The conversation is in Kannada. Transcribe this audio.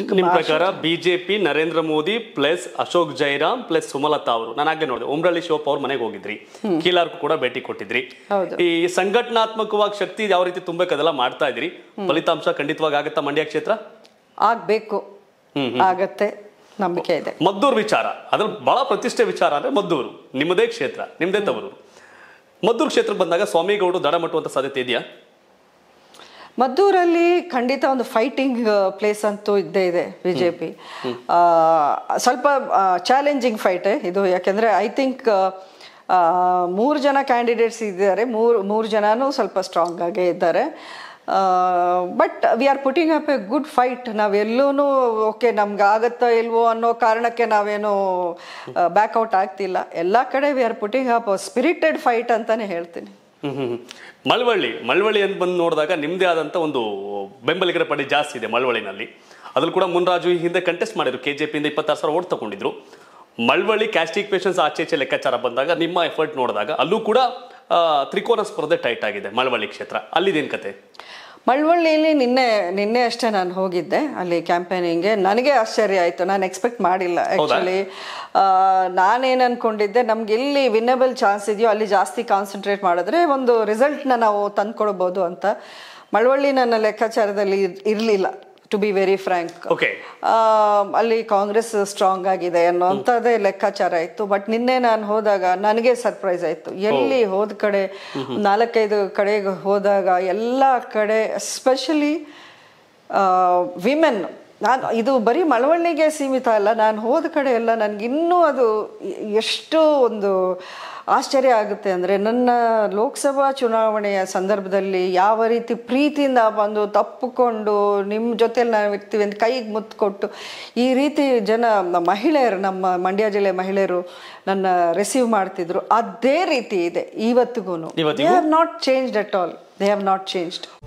ನಿಮ್ ಪ್ರಕಾರ BJP Narendra Modi plus Ashok Jairam plus Sumalata ಅವರು ನಾನು ಹಾಗೆ ನೋಡಿದೆ ಉಮ್ರಳ್ಳಿ ಶಿವಪ್ಪ ಅವ್ರ ಮನೆಗೆ ಹೋಗಿದ್ರಿ ಕೀಲಾರ್ಕು ಕೂಡ ಭೇಟಿ ಕೊಟ್ಟಿದ್ರಿ ಹೌದು. ಈ ಸಂಘಟನಾತ್ಮಕವಾಗಿ ಶಕ್ತಿ ಯಾವ ರೀತಿ ತುಂಬಬೇಕು ಅದೆಲ್ಲ ಮಾಡ್ತಾ ಇದ್ರಿ ಫಲಿತಾಂಶ ಖಂಡಿತವಾಗಿ ಆಗತ್ತಾ ಮಂಡ್ಯ ಕ್ಷೇತ್ರ ಆಗ್ಬೇಕು ಆಗತ್ತೆ ನಂಬಿಕೆ ಇದೆ ಮದ್ದೂರು ವಿಚಾರ ಅದ್ರಲ್ಲಿ ಬಹಳ ಪ್ರತಿಷ್ಠೆ ವಿಚಾರ ಅಂದ್ರೆ ಮದ್ದೂರು ನಿಮ್ಮದೇ ಕ್ಷೇತ್ರ ನಿಮ್ಮದೇ ತವರು ಮದ್ದೂರು ಕ್ಷೇತ್ರಕ್ಕೆ ಬಂದಾಗ ಸ್ವಾಮಿಗೌಡರು ದಡ ಮಟ್ಟುವಂತ ಸಾಧ್ಯತೆ ಇದೆಯಾ ಮದ್ದೂರಲ್ಲಿ ಖಂಡಿತ ಒಂದು ಫೈಟಿಂಗ್ ಪ್ಲೇಸ್ ಅಂತೂ ಇದ್ದೇ ಇದೆ ಬಿ ಜೆ ಪಿ ಸ್ವಲ್ಪ ಚಾಲೆಂಜಿಂಗ್ ಫೈಟ್ ಇದು ಯಾಕೆಂದರೆ ಐ ಥಿಂಕ್ ಮೂರು ಜನ ಕ್ಯಾಂಡಿಡೇಟ್ಸ್ ಇದ್ದಾರೆ ಮೂರು ಮೂರು ಜನನೂ ಸ್ವಲ್ಪ ಸ್ಟ್ರಾಂಗ್ ಆಗೇ ಇದ್ದಾರೆ but we are putting up a good fight ನಾವೆಲ್ಲೂ ಓಕೆ ನಮ್ಗೆ ಆಗತ್ತಾ ಇಲ್ವೋ ಅನ್ನೋ ಕಾರಣಕ್ಕೆ ನಾವೇನು ಬ್ಯಾಕ್ಔಟ್ ಆಗ್ತಿಲ್ಲ ಎಲ್ಲ ಕಡೆ we are putting up spirited fight ಅಂತಾನೆ ಹೇಳ್ತೀನಿ ಹ್ಮ್ ಹ್ಮ್ ಹ್ಮ್. ಮಳವಳ್ಳಿ ಮಳವಳ್ಳಿ ಅಂತ ಬಂದು ನೋಡಿದಾಗ ನಿಮ್ಮದೇ ಆದಂಥ ಒಂದು ಬೆಂಬಲಿಗರ ಪಡೆ ಜಾಸ್ತಿ ಇದೆ ಮಳವಳ್ಳಿನಲ್ಲಿ ಅದ್ರಲ್ಲಿ ಕೂಡ ಮುನ್ರಾಜು ಈ ಹಿಂದೆ ಕಂಟೆಸ್ಟ್ ಮಾಡಿದ್ರು ಕೆ ಜೆ ಪಿಯಿಂದ ಇಪ್ಪತ್ತಾರು ಸಾವಿರ ಓಟ್ ತಗೊಂಡಿದ್ರು ಮಳವಳ್ಳಿ ಕ್ಯಾಸ್ಟಿಕ್ ಪೇಷನ್ಸ್ ಆಚೆ ಈಚೆ ಲೆಕ್ಕಾಚಾರ ಬಂದಾಗ ನಿಮ್ಮ ಎಫರ್ಟ್ ನೋಡಿದಾಗ ಅಲ್ಲೂ ಕೂಡ ಆ, ತ್ರಿಕೋನ ಸ್ಪರ್ಧೆ ಟೈಟ್ ಆಗಿದೆ ಮಳವಳ್ಳಿ ಕ್ಷೇತ್ರ ಅಲ್ಲಿದೇನ್ ಕತೆ ಮಳವಳ್ಳಿಯಲ್ಲಿ ನಿನ್ನೆ ನಿನ್ನೆ ಅಷ್ಟೇ ನಾನು ಹೋಗಿದ್ದೆ ಅಲ್ಲಿ ಕ್ಯಾಂಪೇನಿಂಗ್ಗೆ ನನಗೆ ಆಶ್ಚರ್ಯ ಆಯಿತು ನಾನು ಎಕ್ಸ್ಪೆಕ್ಟ್ ಮಾಡಿಲ್ಲ ಆ್ಯಕ್ಚುಲಿ ನಾನೇನು ಅನ್ಕೊಂಡಿದ್ದೆ ನಮ್ಗೆ ಎಲ್ಲಿ ವಿನ್ನಬಲ್ ಚಾನ್ಸ್ ಇದೆಯೋ ಅಲ್ಲಿ ಜಾಸ್ತಿ ಕಾನ್ಸಂಟ್ರೇಟ್ ಮಾಡಿದ್ರೆ ಒಂದು ರಿಸಲ್ಟ್ನ ನಾವು ತಂದ್ಕೊಡ್ಬೋದು ಅಂತ ಮಳವಳ್ಳಿ ನನ್ನ ಲೆಕ್ಕಾಚಾರದಲ್ಲಿ ಇರಲಿಲ್ಲ to be very frank okay ಅಲ್ಲಿ ಕಾಂಗ್ರೆಸ್ ಸ್ಟ್ರಾಂಗ್ ಆಗಿದೆ ಅನ್ನೋಂಥದ್ದೇ ಲೆಕ್ಕಾಚಾರ ಇತ್ತು ಬಟ್ ನಿನ್ನೆ ನಾನು ಹೋದಾಗ ನನಗೆ ಸರ್ಪ್ರೈಸ್ ಆಯಿತು ಎಲ್ಲಿ ಹೋದ ಕಡೆ ನಾಲ್ಕೈದು ಕಡೆಗೆ ಹೋದಾಗ ಎಲ್ಲ ಕಡೆ ಎಸ್ಪೆಷಲಿ ವಿಮೆನ್ ನಾನು ಇದು ಬರೀ ಮಳವಳ್ಳಿಗೆ ಸೀಮಿತ ಅಲ್ಲ ನಾನು ಹೋದ ಕಡೆ ಎಲ್ಲ ನನಗೆ ಇನ್ನೂ ಅದು ಎಷ್ಟು ಒಂದು ಆಶ್ಚರ್ಯ ಆಗುತ್ತೆ ಅಂದರೆ ನನ್ನ ಲೋಕಸಭಾ ಚುನಾವಣೆಯ ಸಂದರ್ಭದಲ್ಲಿ ಯಾವ ರೀತಿ ಪ್ರೀತಿಯಿಂದ ಬಂದು ತಪ್ಪುಕೊಂಡು ನಿಮ್ಮ ಜೊತೆಲಿ ನಾವು ಇರ್ತೀವಿ ಅಂತ ಕೈಗೆ ಮುತ್ತು ಕೊಟ್ಟು ಈ ರೀತಿ ಜನ ಮ- ಮಹಿಳೆಯರು ನಮ್ಮ ಮಂಡ್ಯ ಜಿಲ್ಲೆ ಮಹಿಳೆಯರು ನನ್ನ ರಿಸೀವ್ ಮಾಡ್ತಿದ್ರು ಅದೇ ರೀತಿ ಇದೆ ಇವತ್ತಿಗೂ they have not changed at all they have not changed